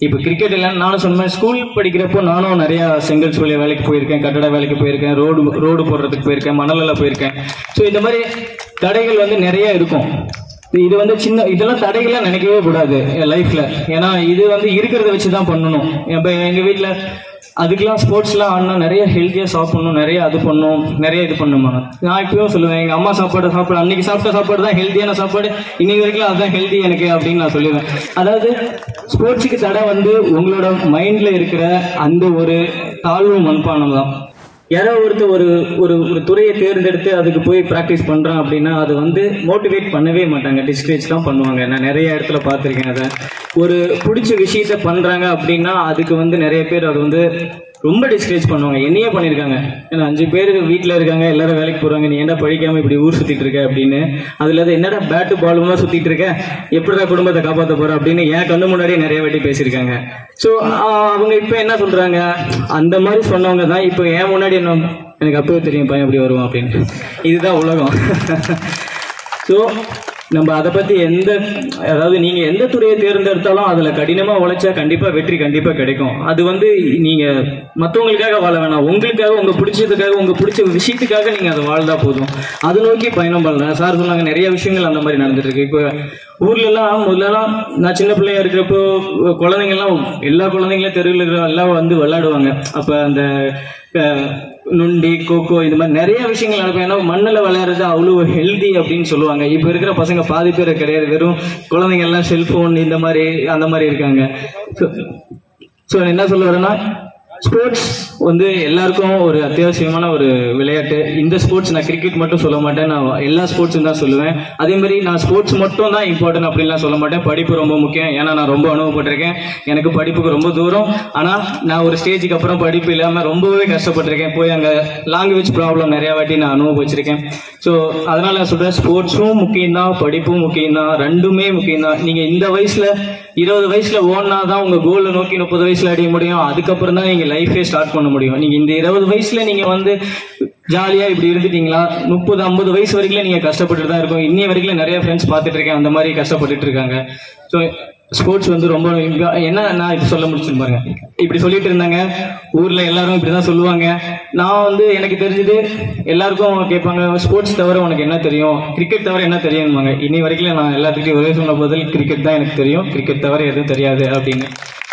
இப்போ கிரிக்கெட் இல்லைன்னு நானும் சொன்னேன் ஸ்கூல் படிக்கிறப்போ நானும் நிறையா செங்கல் சூழல் வேலைக்கு போயிருக்கேன் கட்டட வேலைக்கு போயிருக்கேன் ரோடு ரோடு போடுறதுக்கு போயிருக்கேன் மணலில் போயிருக்கேன் ஸோ இந்த மாதிரி தடைகள் வந்து நிறைய இருக்கும் இது வந்து சின்ன இதெல்லாம் தடைகள்லாம் நினைக்கவே கூடாது என் லைஃப்ல ஏன்னா இது வந்து இருக்கிறத வச்சு தான் பண்ணணும் இப்போ எங்கள் வீட்டில் அதுக்கெல்லாம் ஸ்போர்ட்ஸ்லாம் ஆடினா நிறைய ஹெல்த்தியாக சாப்பிடணும் நிறைய அது பண்ணணும் நிறைய இது பண்ணணுமா நான் இப்பயும் சொல்லுவேன் எங்கள் அம்மா சாப்பாடு சாப்பிட அன்னைக்கு சாப்பிட்ட சாப்பாடு தான் ஹெல்த்தியான சாப்பாடு இன்னைக்கு வரைக்கும் அதுதான் ஹெல்த்தி எனக்கு அப்படின்னு நான் சொல்லுவேன் அதாவது ஸ்போர்ட்ஸுக்கு தடை வந்து உங்களோட மைண்டில் இருக்கிற அந்த ஒரு தாழ்வு மண்பானம் தான் யாரோ ஒருத்தர் ஒரு ஒரு ஒரு துறையை தேர்ந்தெடுத்து அதுக்கு போய் ப்ராக்டிஸ் பண்ணுறான் அப்படின்னா அது வந்து மோட்டிவேட் பண்ணவே மாட்டாங்க டிஸ்கரேஜ் தான் பண்ணுவாங்க நான் நிறைய இடத்துல பார்த்துருக்கேன் அதை ஒரு பிடிச்ச விஷயத்த பண்ணுறாங்க அப்படின்னா அதுக்கு வந்து நிறைய பேர் அது வந்து ரொம்ப டிஸ்கரேஜ் பண்ணுவாங்க என்னையே பண்ணியிருக்காங்க ஏன்னா அஞ்சு பேர் வீட்டில் இருக்காங்க எல்லாரும் வேலைக்கு போகிறாங்க நீ ஏன்டா படிக்காமல் இப்படி ஊர் சுற்றிட்டு இருக்க அப்படின்னு அதில் அது என்னடா பேட்டு பாலுமா சுற்றிட்டு இருக்க எப்படிடா குடும்பத்தை காப்பாற்ற போகிற அப்படின்னு என் கண்ணு முன்னாடியே நிறைய வாட்டி பேசியிருக்காங்க ஸோ அவங்க இப்போ என்ன சொல்கிறாங்க அந்த மாதிரி சொன்னவங்க தான் இப்போ என் முன்னாடி என்ன எனக்கு அப்பவே தெரியும் பையன் எப்படி வருவான் அப்படின்னு இதுதான் உலகம் ஸோ நம்ம அதை பற்றி எந்த அதாவது நீங்கள் எந்த துறையை தேர்ந்தெடுத்தாலும் அதில் கடினமாக உழைச்சா கண்டிப்பாக வெற்றி கண்டிப்பாக கிடைக்கும் அது வந்து நீங்கள் மற்றவங்களுக்காக வாழ வேணாம் உங்களுக்காக உங்கள் பிடிச்சதுக்காக உங்கள் பிடிச்ச விஷயத்துக்காக நீங்கள் அதை வாழ்ந்தா போதும் அது நோக்கி பயணம் பண்ணலாம் சார் சொன்னாங்க நிறைய விஷயங்கள் அந்த மாதிரி நடந்துட்டு இருக்கு இப்போ ஊர்லலாம் முதல்லலாம் நான் சின்ன பிள்ளையா இருக்கிறப்போ குழந்தைங்கள்லாம் எல்லா குழந்தைங்களும் தெருவில் இருக்கிற எல்லாம் வந்து விளையாடுவாங்க அப்போ அந்த அஹ், நுண்டி கோகோ இந்த மாதிரி நிறைய விஷயங்கள் நடக்கும் ஏன்னா மண்ணில் விளையாடுறது அவ்வளோ ஹெல்தி அப்படின்னு சொல்லுவாங்க இப்போ இருக்கிற பசங்க பாதி பேர் கிடையாது வெறும் குழந்தைங்க எல்லாம் செல்ஃபோன் இந்த மாதிரி அந்த மாதிரி இருக்காங்க ஸோ என்ன சொல்ல வரேன்னா ஸ்போர்ட்ஸ் வந்து எல்லாருக்கும் ஒரு அத்தியாவசியமான ஒரு விளையாட்டு இந்த ஸ்போர்ட்ஸ் நான் கிரிக்கெட் மட்டும் சொல்ல மாட்டேன் நான் எல்லா ஸ்போர்ட்ஸும் தான் சொல்லுவேன் அதே மாதிரி நான் ஸ்போர்ட்ஸ் மட்டும் தான் இம்பார்ட்டன்ட் அப்படின்லாம் சொல்ல மாட்டேன் படிப்பு ரொம்ப முக்கியம் ஏன்னா நான் ரொம்ப அனுபவப்பட்டிருக்கேன் எனக்கு படிப்புக்கு ரொம்ப தூரம் ஆனால் நான் ஒரு ஸ்டேஜுக்கு அப்புறம் படிப்பு இல்லாமல் ரொம்பவே கஷ்டப்பட்டிருக்கேன் போய் அங்கே லாங்குவேஜ் ப்ராப்ளம் நிறையா வாட்டி நான் அனுபவிச்சிருக்கேன் ஸோ அதனால நான் சொல்கிறேன் ஸ்போர்ட்ஸும் முக்கியம் தான் படிப்பும் முக்கியம் தான் ரெண்டுமே முக்கியம் தான் நீங்கள் இந்த வயசில் இருபது வயசுல ஓடினா தான் உங்க கோலை நோக்கி முப்பது வயசுல அடைய முடியும் அதுக்கப்புறம் தான் நீங்க லைஃபே ஸ்டார்ட் பண்ண முடியும் நீங்க இந்த இருபது வயசுல நீங்க வந்து ஜாலியா இப்படி இருந்துட்டீங்களா முப்பது ஐம்பது வயசு வரைக்கும் நீங்க கஷ்டப்பட்டுட்டு தான் இருக்கும் இன்னைய வரைக்கும் நிறைய ஃப்ரெண்ட்ஸ் பார்த்துட்டு இருக்கேன் அந்த மாதிரி கஷ்டப்பட்டுட்டு இருக்காங்க ஸோ ஸ்போர்ட்ஸ் வந்து ரொம்ப impa- என்ன நான் இது சொல்ல முடிச்சுன்னு பாருங்க இப்படி சொல்லிட்டு இருந்தாங்க ஊர்ல எல்லாரும் இப்படிதான் சொல்லுவாங்க நான் வந்து எனக்கு தெரிஞ்சது எல்லாருக்கும் கேட்பாங்க ஸ்போர்ட்ஸ் தவிர உனக்கு என்ன தெரியும் கிரிக்கெட் தவிர என்ன தெரியும்வாங்க இனி வரைக்கும் நான் எல்லாத்துக்கிட்டையும் ஒரே சொன்ன பதில் கிரிக்கெட் தான் எனக்கு தெரியும் கிரிக்கெட் தவிர எதுவும் தெரியாது அப்படின்னு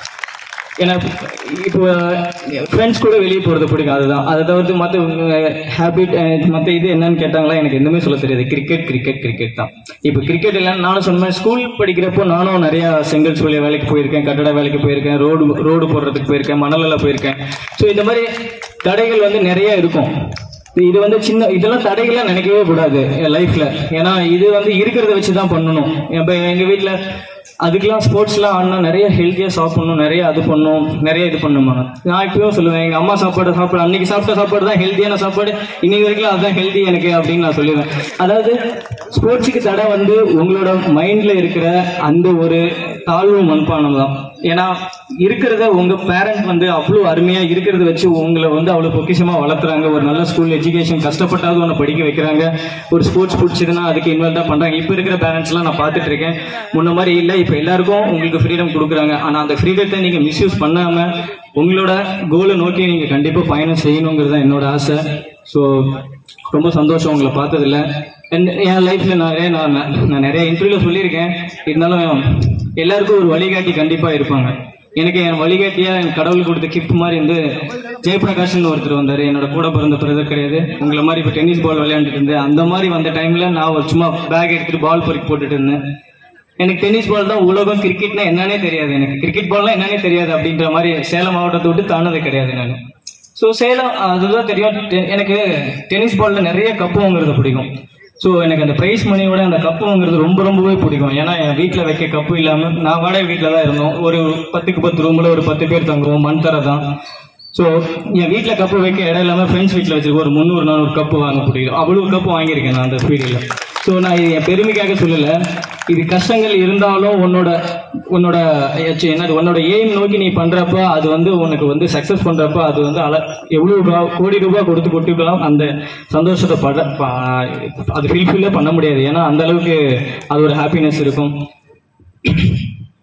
ஏன்னா இப்போ ஃப்ரெண்ட்ஸ் கூட வெளியே போகிறது பிடிக்கும் அதுதான் அதை தவிர்த்து மற்ற ஹேபிட் மற்ற இது என்னன்னு கேட்டாங்களா எனக்கு எதுவுமே சொல்ல தெரியாது கிரிக்கெட் கிரிக்கெட் கிரிக்கெட் தான் இப்போ கிரிக்கெட் இல்லைன்னு நானும் சொன்னேன் ஸ்கூல் படிக்கிறப்போ நானும் நிறையா செங்கல் சூழல் வேலைக்கு போயிருக்கேன் கட்டட வேலைக்கு போயிருக்கேன் ரோடு ரோடு போடுறதுக்கு போயிருக்கேன் மணலில் போயிருக்கேன் ஸோ இந்த மாதிரி தடைகள் வந்து நிறைய இருக்கும் இது வந்து சின்ன இதெல்லாம் தடைகள்லாம் நினைக்கவே கூடாது என் லைஃப்ல ஏன்னா இது வந்து இருக்கிறத வச்சு தான் பண்ணணும் இப்போ எங்கள் வீட்டில் அதுக்கெல்லாம் ஸ்போர்ட்ஸ்லாம் ஆடினா நிறைய ஹெல்த்தியாக சாப்பிடணும் நிறைய அது பண்ணணும் நிறைய இது பண்ணணுமா நான் இப்பயும் சொல்லுவேன் எங்கள் அம்மா சாப்பாடு சாப்பிட அன்னைக்கு சாப்பிட்ட சாப்பாடு தான் ஹெல்த்தியான சாப்பாடு இன்னைக்கு வரைக்கும் அதுதான் ஹெல்த்தி எனக்கு அப்படின்னு நான் சொல்லுவேன் அதாவது ஸ்போர்ட்ஸுக்கு தடை வந்து உங்களோட மைண்டில் இருக்கிற அந்த ஒரு தாழ்வு மண்பானம் தான் ஏன்னா இருக்கிறத உங்க பேரண்ட் வந்து அவ்வளோ அருமையா இருக்கிறத வச்சு உங்களை வந்து அவ்வளோ பொக்கிஷமா வளர்த்துறாங்க ஒரு நல்ல ஸ்கூல் எஜுகேஷன் கஷ்டப்பட்டாவது உன்னை படிக்க வைக்கிறாங்க ஒரு ஸ்போர்ட்ஸ் பிடிச்சதுன்னா அதுக்கு இன்வால்வ் பண்றாங்க இப்போ இருக்கிற பேரண்ட்ஸ்லாம் நான் பார்த்துட்டு இருக்கேன் முன்ன மாதிரி இல்லை இப்போ எல்லாருக்கும் உங்களுக்கு ஃப்ரீடம் கொடுக்குறாங்க ஆனால் அந்த ஃப்ரீடத்தை நீங்க மிஸ்யூஸ் பண்ணாம உங்களோட கோலை நோக்கி நீங்க கண்டிப்பா பயணம் செய்யணுங்கிறது தான் என்னோட ஆசை ஸோ ரொம்ப சந்தோஷம் உங்களை பார்த்ததுல என்- என் லைஃப்ல நிறைய நான் நான் நிறைய இன்டர்வியூல சொல்லியிருக்கேன் இருந்தாலும் எல்லாருக்கும் ஒரு வழிகாட்டி கண்டிப்பா இருப்பாங்க எனக்கு என் வழிகாட்டியா என் கடவுள் கொடுத்த கிஃப்ட் மாதிரி வந்து ஜெயபிரகாஷ்னு ஒருத்தர் வந்தாரு என்னோட கூட பிறந்த பிரதர் கிடையாது உங்களை மாதிரி இப்போ டென்னிஸ் பால் விளையாண்டுட்டு இருந்தேன் அந்த மாதிரி வந்த டைம்ல நான் ஒரு சும்மா பேக் எடுத்துட்டு பால் பொறுக்கி போட்டுட்டு இருந்தேன் எனக்கு டென்னிஸ் பால் தான் உலகம் கிரிக்கெட்னா என்னன்னே தெரியாது எனக்கு கிரிக்கெட் பால்னா என்னன்னே தெரியாது அப்படின்ற மாதிரி சேலம் மாவட்டத்தை விட்டு தானது கிடையாது நான் ஸோ சேலம் அதுதான் தெரியும் டெ- எனக்கு டென்னிஸ் பால்ல நிறைய கப்பு வாங்குறது பிடிக்கும் ஸோ எனக்கு அந்த ப்ரைஸ் மணியோட அந்த கப்பு வாங்குறது ரொம்ப ரொம்பவே பிடிக்கும் ஏன்னா என் வீட்டில் வைக்க கப்பு இல்லாமல் நான் வாடகை வீட்டில் தான் இருந்தோம் ஒரு பத்துக்கு பத்து ரூமில் ஒரு பத்து பேர் தங்குவோம் மண் தர தான் ஸோ என் வீட்டில் கப்பு வைக்க இடம் இல்லாமல் ஃப்ரெண்ட்ஸ் வீட்டில் வச்சிருக்கோம் ஒரு முந்நூறு நானூறு கப்பு வாங்க முடியும் அவ்வளோ கப்பு வாங்கியிருக்கேன் நான் அந்த ஃபீல்டில் ஸோ நான் இது என் பெருமைக்காக சொல்லலை இது கஷ்டங்கள் இருந்தாலும் உன்னோட உன்னோட ச்சே, என்னது உன்னோட எய்ம் நோக்கி நீ பண்றப்ப அது வந்து உனக்கு வந்து சக்சஸ் பண்றப்ப அது வந்து அல எவ்வளவு ரூபா- கோடி ரூபாய் கொடுத்து கொட்டிக்கலாம் அந்த சந்தோஷத்தை பட ப- அது ஃபீல்ஃபுல்லே பண்ண முடியாது ஏன்னா அந்த அளவுக்கு அது ஒரு ஹாப்பினஸ் இருக்கும்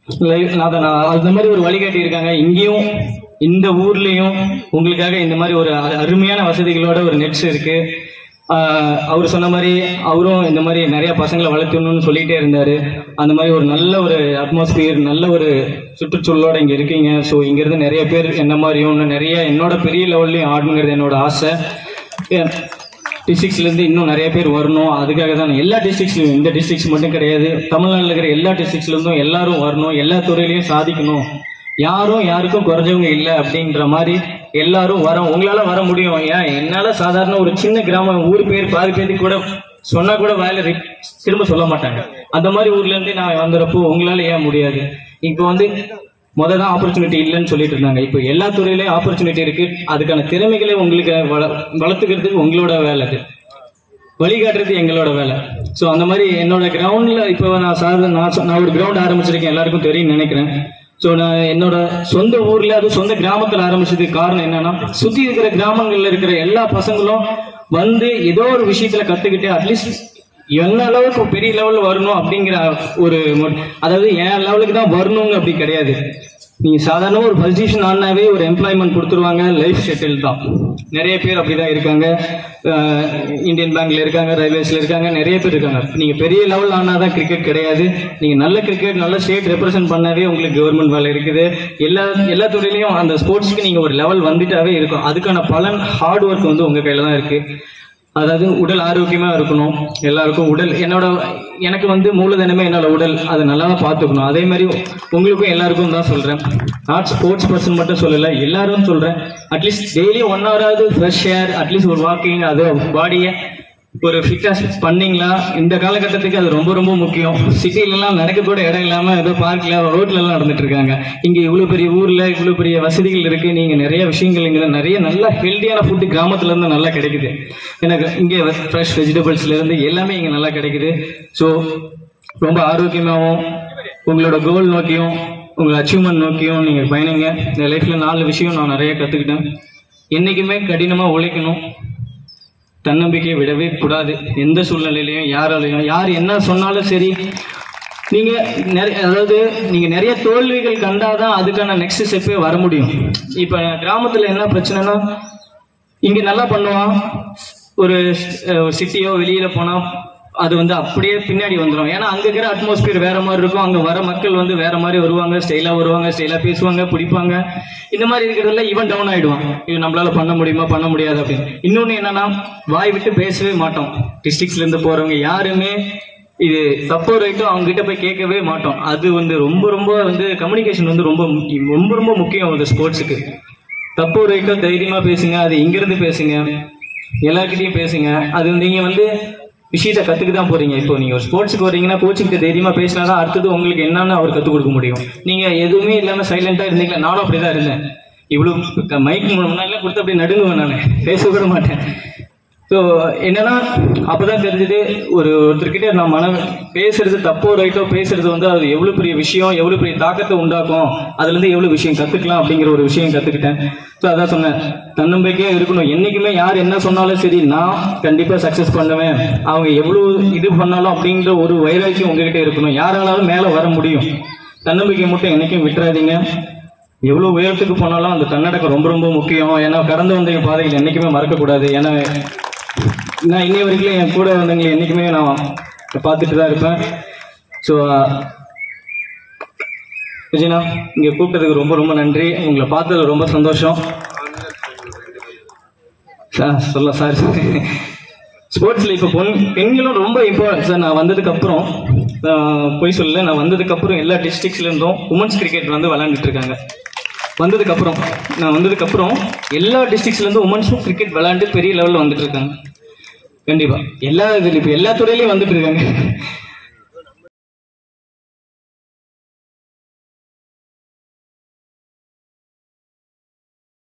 லைவ் நான் நான் அந்த மாதிரி ஒரு வழிகாட்டி இருக்காங்க இங்கேயும் இந்த ஊர்லயும் உங்களுக்காக இந்த மாதிரி ஒரு அ- அருமையான வசதிகளோட ஒரு நெட்ஸ் இருக்கு ஆஹ் அவர் சொன்ன மாதிரி அவரும் இந்த மாதிரி நிறைய பசங்களை வளர்த்தணும்னு சொல்லிட்டே இருந்தாரு அந்த மாதிரி ஒரு நல்ல ஒரு அட்மாஸ்பியர் நல்ல ஒரு சுற்றுச்சூழலோட இங்க இருக்கீங்க ஸோ இங்கிருந்து நிறைய பேர் என்ன மாதிரியும் இன்னும் நிறைய என்னோட பெரிய லெவல்லையும் ஆடணுங்கிறது என்னோட ஆசை டிஸ்ட்ரிக்ஸ்லேருந்து இன்னும் நிறைய பேர் வரணும் அதுக்காக தான் நான் எல்லா டிஸ்ட்ரிக்ஸ்லையும் இந்த டிஸ்ட்ரிக்ஸ் மட்டும் கிடையாது தமிழ்நாட்டில் இருக்கிற எல்லா டிஸ்ட்ரிக்ஸ்லேருந்தும் எல்லாரும் வரணும் எல்லா துறையிலையும் சாதிக்கணும் யாரும் யாருக்கும் குறைஞ்சவங்க இல்லை அப்படின்ற மாதிரி எல்லாரும் வர உங்களால வர முடியும் ஏன் என்னால சாதாரண ஒரு சின்ன கிராமம் ஊர் பேர் பாதி பேருக்கு கூட சொன்னா கூட வேலை ரி- திரும்ப சொல்ல மாட்டாங்க அந்த மாதிரி ஊர்ல இருந்து நான் வந்துறப்போ உங்களால ஏன் முடியாது இப்போ வந்து முத தான் ஆப்பர்ச்சுனிட்டி இல்லைன்னு சொல்லிட்டு இருந்தாங்க இப்போ எல்லா துறையிலயும் ஆப்பர்ச்சுனிட்டி இருக்கு அதுக்கான திறமைகளை உங்களுக்கு வள வளர்த்துக்கிறதுக்கு உங்களோட வேலை அது வழிகாட்டுறது எங்களோட வேலை ஸோ அந்த மாதிரி என்னோட கிரவுண்டில் இப்போ நான் சாதாரண நான் சொ- நான் ஒரு கிரவுண்ட் ஆரம்பிச்சிருக்கேன் எல்லாருக்கும் தெரியும்னு நினைக்கிறேன் ஸோ நான் என்னோட சொந்த ஊர்ல அது சொந்த கிராமத்தில் ஆரம்பிச்சதுக்கு காரணம் என்னன்னா சுற்றி இருக்கிற கிராமங்கள்ல இருக்கிற எல்லா பசங்களும் வந்து ஏதோ ஒரு விஷயத்துல கத்துக்கிட்டு அட்லீஸ்ட் என்ன அளவுக்கு பெரிய லெவல்ல வரணும் அப்படிங்கிற ஒரு மொ- அதாவது என் லெவலுக்கு தான் வரணுங்க அப்படி கிடையாது நீங்க சாதாரண ஒரு பொசிஷன் ஆனாவே ஒரு எம்ப்ளாய்மெண்ட் கொடுத்துருவாங்க லைஃப் செட்டில் தான் நிறைய பேர் அப்படிதான் இருக்காங்க அஹ் இந்தியன் பேங்க்ல இருக்காங்க ரயில்வேஸ்ல இருக்காங்க நிறைய பேர் இருக்காங்க நீங்க பெரிய லெவல் ஆனாதான் கிரிக்கெட் கிடையாது நீங்க நல்ல கிரிக்கெட் நல்ல ஸ்டேட் ரெப்ரசென்ட் பண்ணாவே உங்களுக்கு கவர்மெண்ட் வேலை இருக்குது எல்லா எல்லா துறையிலையும் அந்த ஸ்போர்ட்ஸ்க்கு நீங்க ஒரு லெவல் வந்துட்டாவே இருக்கும் அதுக்கான பலன் ஹார்ட் ஒர்க் வந்து உங்க கையில தான் இருக்கு அதாவது உடல் ஆரோக்கியமா இருக்கணும் எல்லாருக்கும் உடல் என்னோட எனக்கு வந்து மூலதனமே என்னோட உடல் அதை நல்லா தான் பார்த்துக்கணும் அதே மாதிரி உங்களுக்கும் எல்லாருக்கும் தான் சொல்றேன் நாட் ஸ்போர்ட்ஸ் பர்சன் மட்டும் சொல்லல எல்லாரும் சொல்றேன் அட்லீஸ்ட் டெய்லி ஒன் ஹவராவது ஃப்ரெஷ் ஏர் அட்லீஸ்ட் ஒரு வாக்கிங் அது பாடியை ஒரு ஃபிட்னஸ் பண்ணீங்களா இந்த காலகட்டத்துக்கு அது ரொம்ப ரொம்ப முக்கியம் சிட்டிலலாம் நடக்க கூட இடம் இல்லாம ஏதோ பார்க்ல ரோட்ல எல்லாம் நடந்துட்டு இருக்காங்க இங்க இவ்வளவு பெரிய ஊர்ல இவ்வளவு பெரிய வசதிகள் இருக்கு நீங்க நிறைய விஷயங்கள் இங்க நிறைய நல்ல ஹெல்தியான ஃபுட்டு கிராமத்துல இருந்து நல்லா கிடைக்குது எனக்கு இங்க ஃப்ரெஷ் வெஜிடபிள்ஸ்ல இருந்து எல்லாமே இங்க நல்லா கிடைக்குது ஸோ ரொம்ப ஆரோக்கியமாகவும் உங்களோட கோல் நோக்கியும் உங்களை அச்சீவ்மெண்ட் நோக்கியும் நீங்க பயணிங்க இந்த லைஃப்ல நாலு விஷயம் நான் நிறைய கத்துக்கிட்டேன் என்னைக்குமே கடினமா உழைக்கணும் தன்னம்பிக்கையை விடவே கூடாது எந்த சூழ்நிலையிலையும் யாராலையும் யார் என்ன சொன்னாலும் சரி நீங்க நிறைய அதாவது நீங்க நிறைய தோல்விகள் கண்டாதான் அதுக்கான நெக்ஸ்ட் ஸ்டெப்பே வர முடியும் இப்ப கிராமத்துல என்ன பிரச்சனைனா இங்க நல்லா பண்ணுவான் ஒரு சிட்டியோ வெளியில போனா அது வந்து அப்படியே பின்னாடி வந்துடும் ஏன்னா அங்க இருக்கிற அட்மாஸ்பியர் வேற மாதிரி இருக்கும் அங்க வர மக்கள் வந்து வேற மாதிரி வருவாங்க ஸ்டைலா வருவாங்க ஸ்டைலா பேசுவாங்க பிடிப்பாங்க இந்த மாதிரி இருக்கிறதுல இவன் டவுன் ஆயிடுவான் இது நம்மளால பண்ண முடியுமா பண்ண முடியாது அப்படின்னு இன்னொன்னு என்னன்னா வாய் விட்டு பேசவே மாட்டோம் டிஸ்ட்ரிக்ட்ஸ்ல இருந்து போறவங்க யாருமே இது தப்போ ரைட்டோ அவங்க கிட்ட போய் கேட்கவே மாட்டோம் அது வந்து ரொம்ப ரொம்ப வந்து கம்யூனிகேஷன் வந்து ரொம்ப முக்கியம். ரொம்ப ரொம்ப முக்கியம் அந்த ஸ்போர்ட்ஸுக்கு தப்பு ரைட்டோ தைரியமா பேசுங்க அது இங்கிருந்து பேசுங்க எல்லார்கிட்டயும் பேசுங்க அது நீங்க வந்து விஷயத்தை கத்துக்க தான் போறீங்க இப்போ நீங்க ஒரு ஸ்போர்ட்ஸுக்கு வரீங்கன்னா கோச்சிங்கிட்ட தைரியமா பேசினா தான் அடுத்தது உங்களுக்கு என்னன்னு அவர் கத்துக் கொடுக்க முடியும் நீங்க எதுவுமே இல்லாம சைலண்டா இருந்தீங்களா நானும் அப்படிதான் இருந்தேன் இவ்வளவு மைக் முன்னாடி கொடுத்து அப்படியே நடுங்குவேன் நான் பேச கூட மாட்டேன் ஸோ என்னன்னா அப்பதான் தெரிஞ்சது ஒரு ஒருத்தர்கிட்ட நான் மன பேசுறது தப்போ ரைட்டோ பேசுறது வந்து அது எவ்வளவு பெரிய விஷயம் எவ்வளவு பெரிய தாக்கத்தை உண்டாக்கும் அதுல இருந்து எவ்வளவு விஷயம் கத்துக்கலாம் அப்படிங்கிற ஒரு விஷயம் கத்துக்கிட்டேன் ஸோ அதான் சொன்னேன் தன்னம்பிக்கையா இருக்கணும் என்னைக்குமே யார் என்ன சொன்னாலும் சரி நான் கண்டிப்பா சக்சஸ் பண்ணுவேன் அவங்க எவ்வளவு இது பண்ணாலும் அப்படிங்கிற ஒரு வைராக்கியம் உங்ககிட்ட இருக்கணும் யாராலும் மேல வர முடியும் தன்னம்பிக்கை மட்டும் என்னைக்கும் விட்டுறாதீங்க எவ்வளவு உயரத்துக்கு போனாலும் அந்த தன்னடக்கம் ரொம்ப ரொம்ப முக்கியம் ஏன்னா கடந்து வந்த என் பாதைகள் என்னைக்குமே மறக்கக்கூடாது ஏன்னா நான் இன்னைய வரைக்கும் என் கூட வந்தவங்களை என்னைக்குமே நான் பார்த்துட்டு தான் இருப்பேன் ஸோ விஜயனா இங்க கூப்பிட்டதுக்கு ரொம்ப ரொம்ப நன்றி உங்களை பார்த்ததுல ரொம்ப சந்தோஷம் சார் சொல்ல சார் ஸ்போர்ட்ஸ்ல இப்போ பொன் பெண்களும் ரொம்ப இம்பார்ட்டன்ட் சார் நான் வந்ததுக்கு அப்புறம் ஆஹ், பொய் சொல்லல நான் வந்ததுக்கு அப்புறம் எல்லா டிஸ்ட்ரிக்ஸ்ல இருந்தும் உமன்ஸ் கிரிக்கெட் வந்து விளையாண்டுட்டு இருக்காங்க வந்ததுக்கு அப்புறம் நான் வந்ததுக்கு அப்புறம் எல்லா டிஸ்ட்ரிக்ஸ்ல இருந்து உமன்ஸும் கிரிக்கெட் விளையாண்டு பெரிய லெவல்ல வந்துட்டு இருக்காங்க கண்டிப்பா எல்லா இதுல இப்போ எல்லா துறையிலயும் வந்துட்டு இருக்காங்க